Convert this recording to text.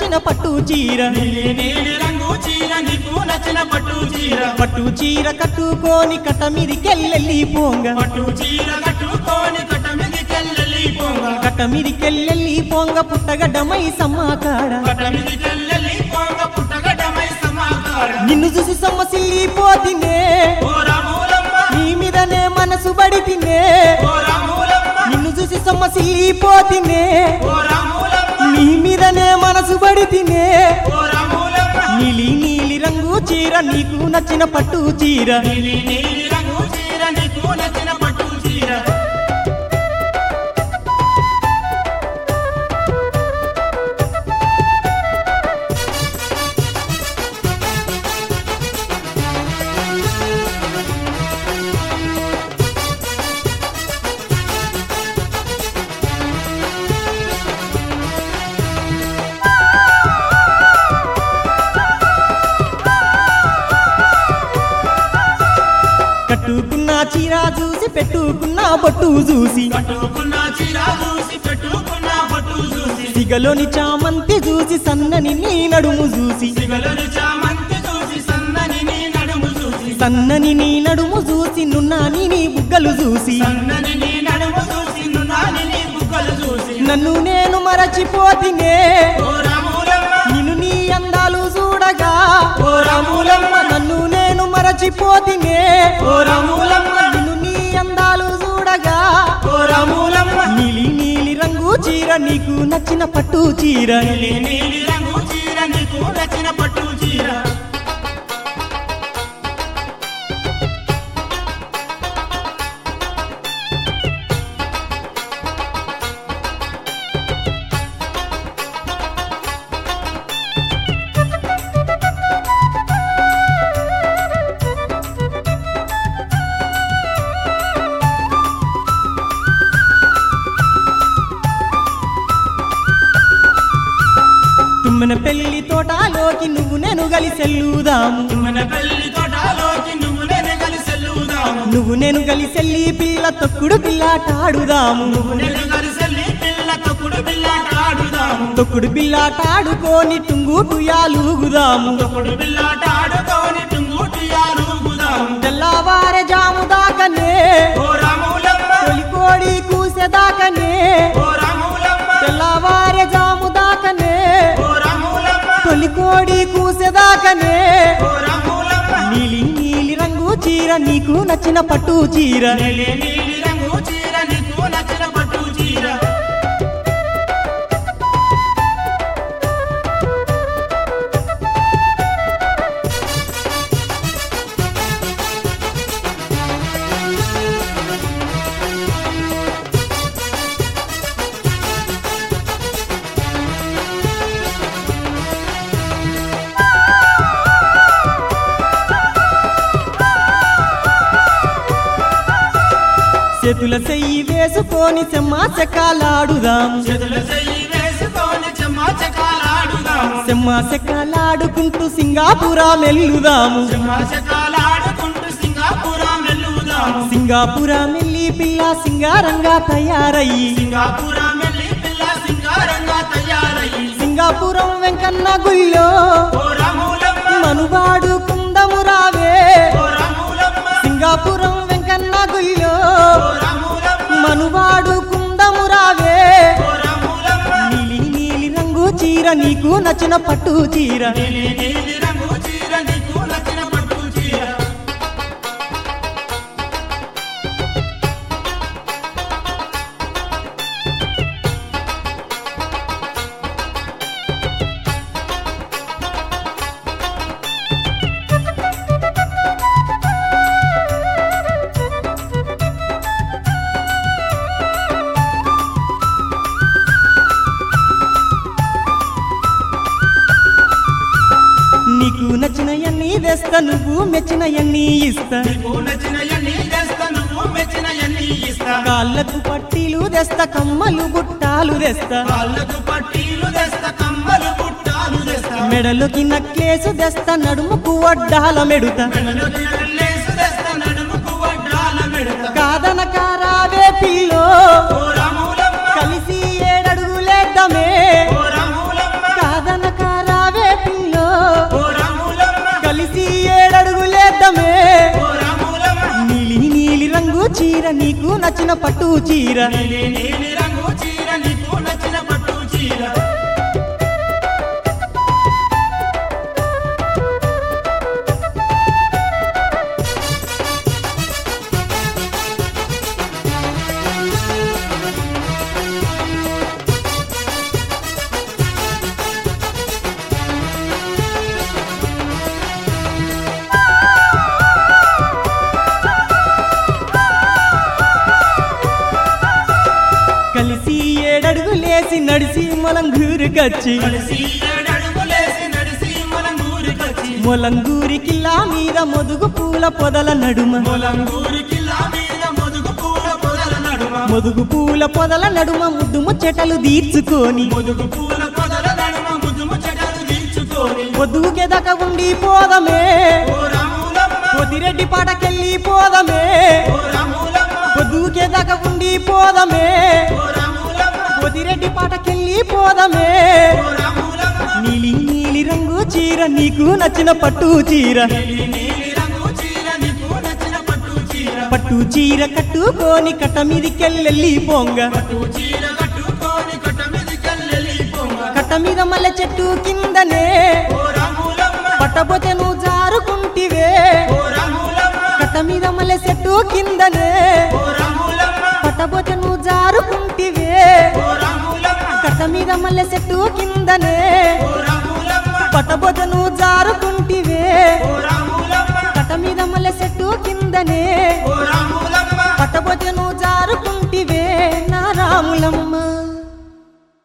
నచ్చిన పట్టు చీర నీలి నీలి రంగు చీర నీకు నచ్చిన పట్టు చీర పట్టు చీర కట్టుకొని కట్ట మీదికెళ్ళెళ్ళి పోంగ పట్టు చీర కట్టుకొని కట్ట మీదికెళ్ళి పోంగ కట్ట మీదికెళ్ళెళ్ళి పోంగ పుట్టగడ్డమై సమ్మాకాడ కట్ట మీదికెళ్ళి పోంగ పుట్టగడ్డమై సమాకార నిన్ను చూసి సొమ్మసిల్లిపోతినే ఓ రామూలమ్మ నీ మీదనే మనసు పడితినే ఓ రామూలమ్మ నిన్ను చూసి సొమ్మసిల్లిపోతినే ఓ రామూలమ్మ నీ మీదనే మనసు పడితినే ఓ రామూలమ్మ నీలి నీలి రంగు చీర నీకు నచ్చిన పట్టు చీర నీలి నీలి రంగు చీర నీకు నచ్చిన పట్టు చీర కట్టుకున్న చీర చూసి పెట్టుకున్న బొట్టు చూసి కట్టుకున్న చీర చూసి పెట్టుకున్న పట్టు చూసి సిగలోని చామంతి చూసి సన్నని నీ నడుము చూసి సిగలను చామంతి చూసి సన్నని నీ నడుము చూసి సన్నని నీ నడుము చూసి నున్నాని నీ బుగ్గలు చూసి సన్నని నీ నడుము చూసి నున్నాని నీ బుగ్గలు చూసి నన్ను నేను మరచిపోతినే ఓ రామూలమ్మ నిన్ను నీ అందాలు చూడగా ఓ రామూలమ్మ నన్ను నేను మరచిపోతినే ఓ రామూలమ్మ నిన్ను నీ అందాలు చూడగా ఓ రామూలమ్మ నీలి నీలి రంగు చీర నీకు నచ్చిన పట్టు చీర నీలి నీలి రంగు చీర నీకు నచ్చిన పట్టు చీర తుమ్మిన పెళ్లి తోటలోకి నువ్వు నేను కలిసెల్లుదాము మన పెళ్లి తోటలోకి నువ్వు నేను కలిసి వెళ్ళుదాము నువ్వు నేను కలిసెల్లి పిల్ల తొక్కుడు పిల్లాటాడుదాము నువ్వు నేను కలిసి వెళ్ళి పిల్ల తొక్కుడు బిల్లాట ఆడుదాము తొక్కుడు పిల్లాటాడుకొని టుంగు టుయాలుగుదాము తొక్కుడు బిల్లాట ఆడుకొని టుంగుటియాలుగుదాము తెల్లవారే జాము దాకనే ఓ రామూలమ్మ తొలి కోడి కూసెదాకనే ఓ రామూలమ్మ తెల్లవారే జాము దాకనే ఓ రామూలమ్మ తొలి కోడి కూసెదాకనే ఓ రామూలమ్మ నీలి నీలి రంగు చీర నీకు నచ్చిన పట్టు చీర నీలి నీలి రంగు చీర నీకు నచ్చిన పట్టు చీర చేతుల చెయ్యి వేసుకొని చెమ్మా చెక్కాలాడుదాము చేతుల చెయ్యి వేసుకొని చెమ్మా చకాలాడుదాము చెమ్మా చెక్కాలాడుకుంటూ సింగాపురా మెల్లుదాము చెమ్మా చకాలాడుకుంటూ సింగాపురం వెళ్ళుదాము సింగాపురా మెల్లి పిల్ల సింగారంగా తయారయ్యి సింగాపురం వెళ్ళి పిల్ల సింగారంగా తయారయ్యి సింగాపురం వెంకన్న గుళ్ళో ఓ రామూలమ్మ మనువాడు కుందము రావే ఓ రామూలమ్మ సింగాపురం వెంకన్న గుళ్ళో ఓ రామూలమ్మ మనువాడు కుందము రావే ఓ రామూలమ్మ నీలి నీలి రంగు చీర నీకు నచ్చిన పట్టు చీర నీలి నీలి రంగు చీర నీకు నచ్చిన పట్టు చీర నీకు నచ్చిన ఎన్ని తెస్తా నువ్వు మెచ్చిన ఎన్ని ఇస్తా నీకు నచ్చిన ఎన్ని తెస్తా నువ్వు మెచ్చిన ఎన్ని ఇస్తా కాళ్ళకు పట్టీలు తెస్తా కమ్మలు బుట్టాలు తెస్తా కాళ్ళకు పట్టీలు తెస్తా కమ్మలు పుట్టాలు తెస్తా మెడలోకి నక్లేసు తెస్తా నడుముకు వడ్డాల మెడుతా మెడలోకి నల్లేసు తెస్తా నడుముకు వడ్డాల మెడతా కాదనక రావే పిల్లో ఓ రామూలమ్మ కలిసి ఏడడుగులేద్దామే ఓ రామూలమ్మ కాదనక చీర నీకు నచ్చిన పట్టు చీర నీలి నీలి రంగు చీర నీకు నచ్చిన పట్టు చీర కలిసి ఏడడుగులేసి నడిసి మొలంగూరు కచ్చి కలిసి ఏడడుగులేసి నడిసి మనం ఊరికొచ్చి మొలంగూరి కిల్లా మీద మొదుగు పూల పొదల నడుమ మొలంగూరి కిల్లా మీద మొదుగు పూల పొదల నడుమ మొదుగు పూల పొదల నడుమ ముద్దు ముచ్చటలు తీర్చుకొని ముదుగు పూల పొదల నడుమ ముదుము చెడలు దించుకొని పొద్దుకెదక ఉండి పోదమే ఓ రాములమ్మ పొదిరెడ్డి పాటకెళ్ళి పోదమే ఓ రాములమ్మ పొద్దుకెదక ఉండి పోదమే ఓ రాములమ్మ పొదిరెడ్డి పాటకెళ్ళి పోదమే ఓ రాములమ్మ నీలి నీలి రంగు చీర నీకు నచ్చిన పట్టు చీర నీలి నీలి రంగు చీర నీకు నచ్చిన పట్టు చీర పట్టు చీర కట్టుకొని కట్ట మీదికెళ్ళి పొంగ పట్టు చీర కట్టుకొని కట్ట మీదకెళ్ళి పొంగ కట్ట మీద మల్లె చెట్టు కిందనే ఓ రాములమ్మ పట్టబోతే నువ్వు జారుకుంటివే ఓ రాములమ్మ కట్ట మీద మల్లె చెట్టు కిందనే ఓ రాములమ్మ పట్టబోతే నువ్వు జారుకుంటివే ఓ రాములమ్మ కట్ట మీద మల్లె చెట్టు కిందనే ఓ రాములమ్మ పట్టబోతే నువ్వు జారుకుంటివే ఓ రాములమ్మ కట్ట మీద మల్లె చెట్టు కిందనే